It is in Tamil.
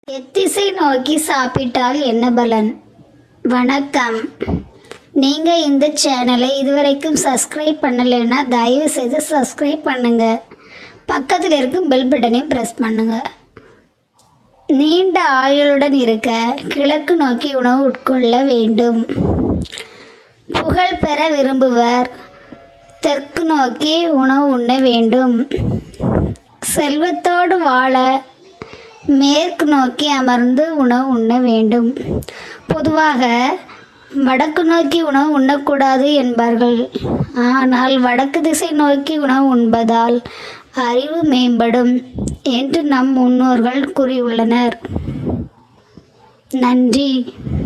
எத்திசை நோக்கி சாப்பிட்டால் என்ன பலன் வணக்கம் நீங்கள் இந்த சேனலை இதுவரைக்கும் சப்ஸ்கிரைப் பண்ணலைன்னா தயவு செய்து சப்ஸ்கிரைப் பண்ணுங்க பக்கத்தில் இருக்கும் பெல் பட்டனையும் ப்ரெஸ் பண்ணுங்க நீண்ட ஆயுளுடன் இருக்க கிழக்கு நோக்கி உணவு உட்கொள்ள வேண்டும் புகழ் பெற விரும்புவர் தெற்கு நோக்கி உணவு உண்ண வேண்டும் செல்வத்தோடு வாழ மேற்கு நோக்கி அமர்ந்து உணவு உண்ண வேண்டும் பொதுவாக வடக்கு நோக்கி உணவு உண்ணக்கூடாது என்பார்கள் ஆனால் வடக்கு திசை நோக்கி உணவு உண்பதால் அறிவு மேம்படும் என்று நம் முன்னோர்கள் கூறியுள்ளனர் நன்றி